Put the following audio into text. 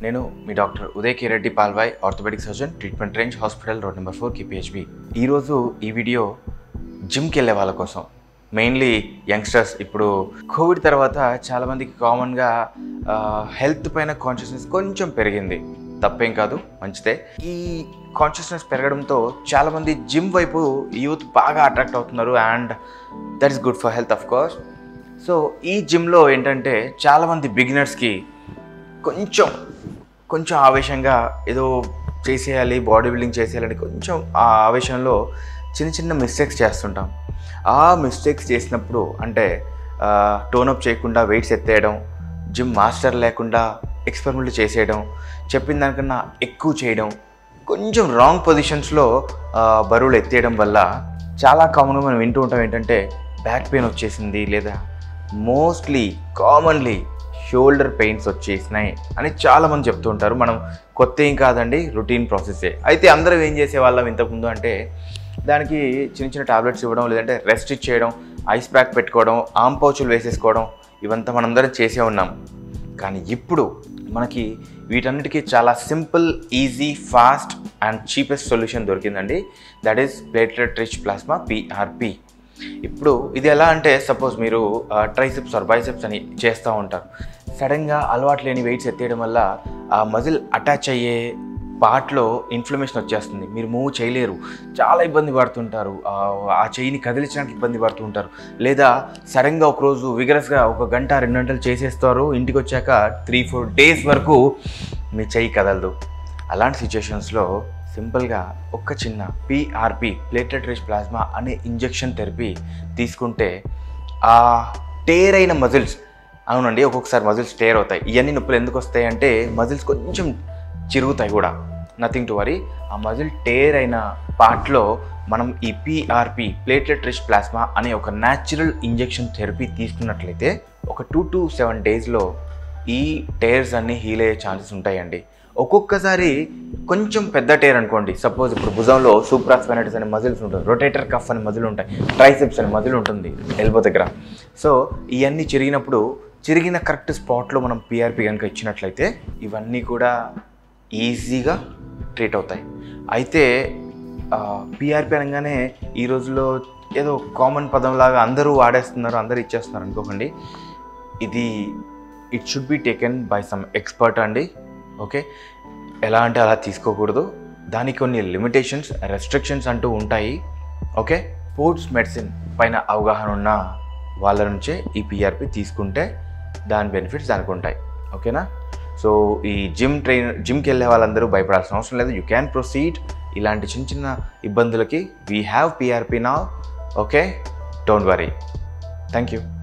నేను మీ doctor Uday K Reddy Palvai orthopedic surgeon treatment range hospital road number four KPHB ఈరోజు ఈ వీడియో జిమ్కి వెళ్ళే వాళ్ళ కోసం మెయిన్లీ యంగ్స్టర్స్ ఇప్పుడు కోవిడ్ తర్వాత చాలామందికి కామన్గా హెల్త్ పైన కాన్షియస్నెస్ కొంచెం పెరిగింది తప్పేం కాదు మంచిదే ఈ కాన్షియస్నెస్ పెరగడంతో చాలామంది జిమ్ వైపు యూత్ బాగా అట్రాక్ట్ అవుతున్నారు and that is good for health of course so ఈ జిమ్లో ఏంటంటే చాలామంది బిగినర్స్కి కొంచెం కొంచెం ఆవేశంగా ఏదో చేసేయాలి బాడీ బిల్డింగ్ చేసేయాలని కొంచెం ఆ ఆవేశంలో చిన్న చిన్న మిస్టేక్స్ చేస్తుంటాం ఆ మిస్టేక్స్ చేసినప్పుడు అంటే టోనప్ చేయకుండా వెయిట్స్ ఎత్తేయడం జిమ్ మాస్టర్ లేకుండా ఎక్స్పెరిమెంట్లు చేసేయడం చెప్పిన దానికన్నా ఎక్కువ చేయడం కొంచెం రాంగ్ పొజిషన్స్లో బరువులు ఎత్తేయడం వల్ల చాలా కామన్గా మనం వింటూ ఉంటాం ఏంటంటే బ్యాక్ పెయిన్ వచ్చేసింది లేదా మోస్ట్లీ కామన్లీ షోల్డర్ పెయిన్స్ వచ్చేసినాయి అని చాలామంది చెప్తూ ఉంటారు మనం కొత్త ఏం కాదండి రొటీన్ ప్రాసెసే అయితే అందరం ఏం చేసేవాళ్ళం ఇంతకుముందు అంటే దానికి చిన్న చిన్న టాబ్లెట్స్ ఇవ్వడం లేదంటే రెస్ట్ ఇచ్చేయడం ఐస్ ప్యాక్ పెట్టుకోవడం ఆమ్ పౌచులు వేసేసుకోవడం ఇవంతా మనందరం చేసే ఉన్నాం కానీ ఇప్పుడు మనకి వీటన్నిటికీ చాలా simple easy fast and cheapest solution దొరికిందండి that is platelet rich plasma PRP ఇప్పుడు ఇది ఎలా అంటే సపోజ్ మీరు ట్రైసిప్స్ ఆర్ బైసెప్స్ అని చేస్తూ ఉంటారు సడన్గా అలవాటు లేని వెయిట్స్ ఎత్తేయడం వల్ల ఆ మజిల్ అటాచ్ అయ్యే పార్ట్లో ఇన్ఫ్లమేషన్ వచ్చేస్తుంది మీరు మూవ్ చేయలేరు చాలా ఇబ్బంది పడుతుంటారు ఆ చెయ్యిని కదిలించడానికి ఇబ్బంది పడుతుంటారు లేదా సడన్గా ఒకరోజు విగరస్గా ఒక గంట రెండు గంటలు చేసేస్తారు ఇంటికి వచ్చాక త్రీ ఫోర్ డేస్ వరకు మీ చెయ్యి కదలదు అలాంటి సిచ్యుయేషన్స్లో సింపుల్గా ఒక్క చిన్న పిఆర్పి ప్లేటెడ్ రిచ్ ప్లాస్మా అనే ఇంజెక్షన్ థెరపీ తీసుకుంటే ఆ టేర్ అయిన మజిల్స్ అవునండి ఒక్కొక్కసారి మజిల్స్ టేర్ అవుతాయి ఇవన్నీ నొప్పులు ఎందుకు వస్తాయి అంటే మజిల్స్ కొంచెం చిరుగుతాయి కూడా నథింగ్ టు వరీ ఆ మజిల్ టేర్ అయిన పార్ట్లో మనం ఈ పిఆర్పి ప్లేటెడ్ రిచ్ ప్లాస్మా అనే ఒక న్యాచురల్ ఇంజెక్షన్ థెరపీ తీసుకున్నట్లయితే ఒక టూ టు సెవెన్ డేస్లో ఈ టేర్స్ అన్నీ హీల్ అయ్యే ఛాన్సెస్ ఉంటాయండి ఒక్కొక్కసారి కొంచెం పెద్ద టేర్ అనుకోండి సపోజ్ ఇప్పుడు భుజంలో సూప్రాస్పెనటిస్ అనే మజిల్స్ ఉంటుంది రొటేటర్ కఫ్ అనే మజిల్ ఉంటాయి ట్రైసెప్స్ అనే మజిల్ ఉంటుంది ఎల్బో దగ్గర సో ఇవన్నీ చిరిగినప్పుడు చిరిగిన కరెక్ట్ స్పాట్లో మనం పిఆర్పి కనుక ఇచ్చినట్లయితే ఇవన్నీ కూడా ఈజీగా ట్రీట్ అవుతాయి అయితే పిఆర్పి అనగానే ఈ రోజుల్లో ఏదో కామన్ పదంలాగా అందరూ వాడేస్తున్నారు అందరూ ఇచ్చేస్తున్నారు అనుకోకండి ఇది it should be taken by some expert అండి ఓకే ఎలా అంటే అలా తీసుకోకూడదు దానికి కొన్ని లిమిటేషన్స్ రెస్ట్రిక్షన్స్ అంటూ ఉంటాయి ఓకే స్పోర్ట్స్ మెడిసిన్ పైన అవగాహన ఉన్న వాళ్ళ నుంచే ఈ పిఆర్పి తీసుకుంటే దాని బెనిఫిట్స్ దానికి ఉంటాయి ఓకేనా సో ఈ జిమ్ ట్రైన్ జిమ్కి వెళ్ళే వాళ్ళందరూ భయపడాల్సిన అవసరం లేదు యూ క్యాన్ ప్రొసీడ్ ఇలాంటి చిన్న చిన్న ఇబ్బందులకి వీ హ్యావ్ పిఆర్పి నా okay don't worry thank you